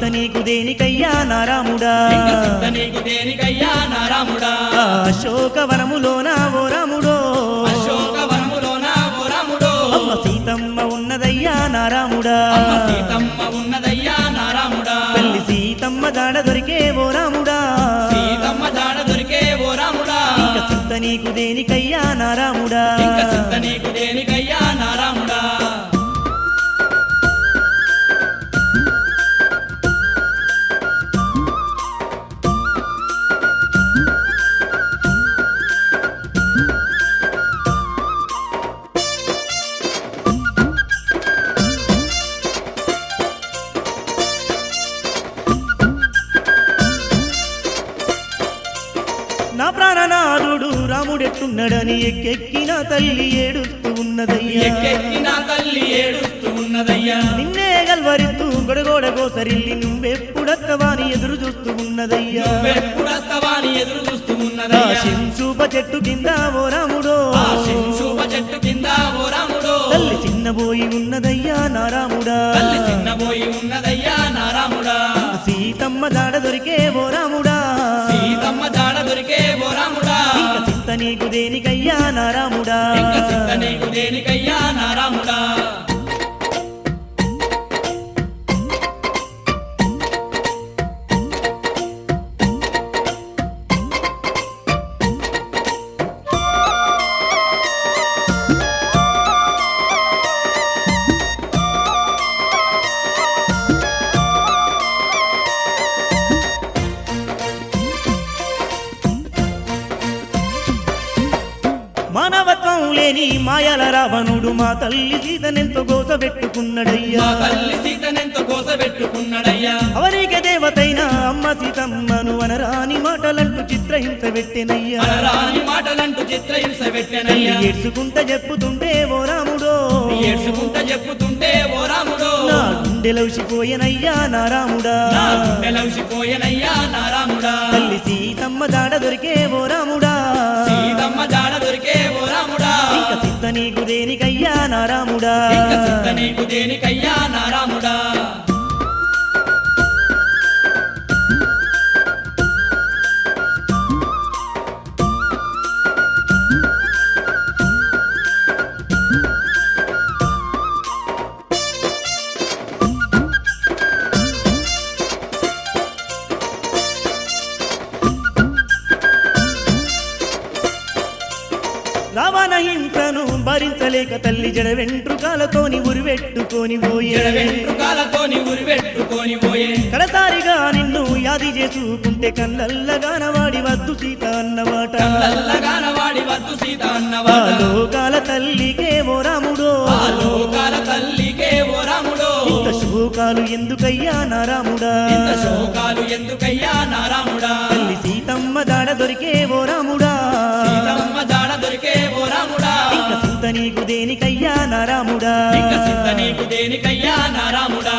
చింత నీకు దేనికయ్యా నారాముడా ఇంక చింత నీకు దేనికయ్యా నారాముడా ఆ అశోకవనములోన ఓ రాముడో అశోకవనములోన ఓ రాముడో అమ్మ సీతమ్మ ఉన్నదయ్యా నారాముడా అమ్మ సీతమ్మ ఉన్నదయ్యా నారాముడా తల్లి సీతమ్మ దాడ దొరికే ఓ రాముడా సీతమ్మ జాడ దొరికే ఓ రాముడా ఇంక చింత నీకు దేనికయ్యా నారాముడా ఇంక చింత నీకు దేనికయ్యా నారాముడా నా ప్రాణనాథుడు రాముడెట్టున్నాడని ఎక్కెక్కిన తల్లి ఏడుస్తూ ఉన్నదయ్యా ఎక్కెక్కిన తల్లి ఏడుస్తూ ఉన్నదయ్యా నిన్నే గల్వరిస్తూ గొడగోడ గోసరిల్లి నువ్వెప్పుడత్తవాని ఎదురు చూస్తూ ఉన్నదయ్యా నువ్వెప్పుడస్తవాని ఎదురు చూస్తూ ఆ ఉన్నదయ్యా శింసూప చెట్టు కింద ఓ రాముడో ఆ శింశూప చెట్టు కింద ఓ రాముడో తల్లి చిన్నబోయి ఉన్నదయ్యా నారాముడా తల్లి చిన్నబోయి ఉన్నదయ్యా నారాముడా సీతమ్మ దాడ దొరికే ఓ రాముడా సీతమ్మ జాడ దొరికే ఓ రాముడా ఇంక చింత నీకు దేనికయ్యా నారాముడా ఇంక చింత నీకు దేనికయ్యా నారాముడా మానవత్వం లేని మాయల రావణుడు మా తల్లి సీతనెంతో గోస పెట్టుకున్నాడయ్యా మా తల్లి సీతనెంత కోస పెట్టుకున్నాడయ్యా అవరికి దేవతైన అమ్మ సీతమ్మను అనరాని మాటలంటూ చిత్రహింస పెట్టెనయ్యా రాని మాటలంటూ చిత్రహింస పెట్టెనయ్యా ఏడ్చుకుంట చెప్పుతుంటే ఓ రాముడో ఏడ్చుకుంటా చెప్పుతుంటే ఓ రాముడో నా గుండెలౌసిపోయెనయ్యా నా రాముడా నా గుండెలవిసిపోయెనయ్యా నారాముడా తల్లి సీతమ్మ దాడ దొరికే ఓ రాముడా సీతమ్మ జాడ దొరికే ఓ రాముడా ఇంక సిద్ధ నీకు దేనికయ్యా నా రాముడా ఇంక చింత నీకు దేనికయ్యా నారాముడా రావణ హింసను భరించలేక తల్లి జడ వెంట్రుకాలతోని ఉరివెట్టుకొని పోయే జడ వెంట్రుకాలతోని ఉరివెట్టుకొని పోయే కడసారిగా నిన్ను యాది చేసుకుంటే కళ్ళల్లగాన వాడి వద్దు సీత అన్నమాట కళ్ళల్లగాన వాడి వద్దు సీత ఆ అన్నవాడ లోకాల తల్లికే ఓ రాముడో ఆ లోకాల తల్లికే ఓ రాముడో ఇంత శోకాలు ఎందుకయ్యా నా రాముడా ఇంత శోకాలు ఎందుకయ్యా నారాముడా తల్లి సీతమ్మ దాడ దొరికే ఓ రాముడా సీతమ్మ జాడ దొరికే ఓ రాముడా ఇంక సింత నీకు దేనికయ్యా నా రాముడా ఇంక చింత నీకు దేనికయ్యా నారాముడా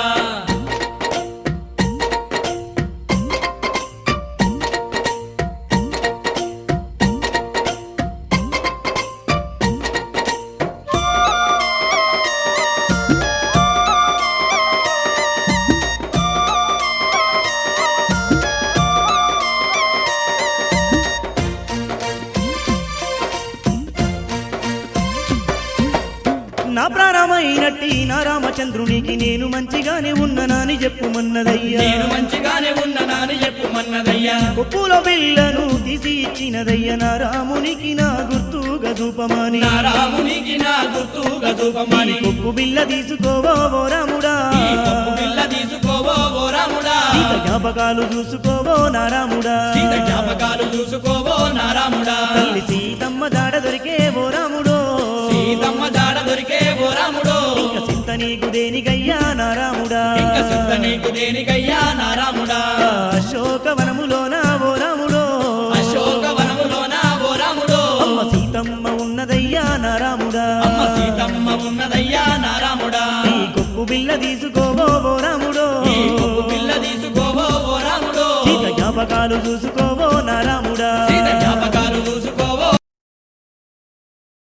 నా ప్రాణమైనట్టి నా రామచంద్రునికి నేను మంచిగానే ఉన్ననాని చెప్పుమన్నదయ్యా నేను మంచిగానే ఉన్ననాని చెప్పుమన్నదయ్యా కొప్పులో బిళ్ళను తీసి ఇచ్చినదయ్య నా రామునికి నా గుర్తుగా చూపమని నా రామునికి నా గుర్తుగా చూపమని ఈ కొప్పు బిళ్ళ తీసుకోవో ఓ రాముడా ఈ పప్పు బిల్ల తీసుకోవో ఓ రాముడా సీత జ్ఞాపకాలు చూసుకోవో నా రాముడా సీత జ్ఞాపకాలు చూసుకోవో నా రాముడా తల్లి సీతమ్మ దాడ దొరికే ఓ రాముడో సీతమ్మ జాడ దొరికే ఓ రాముడో ఇంక సింత నీకు దేనికయ్యా నా రాముడా ఇంక చింత నీకు దేనికయ్యా నా రాముడా ఆ అశోకవనములోన ఓ రాముడో అశోకవనములోన ఓ రాముడో అమ్మ సీతమ్మ ఉన్నదయ్యా నా రాముడా అమ్మ సీతమ్మ ఉన్నదయ్యా నా రాముడా ఈ కొప్పు బిళ్ళ తీసుకోవో ఓ రాముడో ఈ కొప్పు పిల్ల తీసుకోవో ఓ రాముడో సీత జ్ఞాపకాలు చూసుకో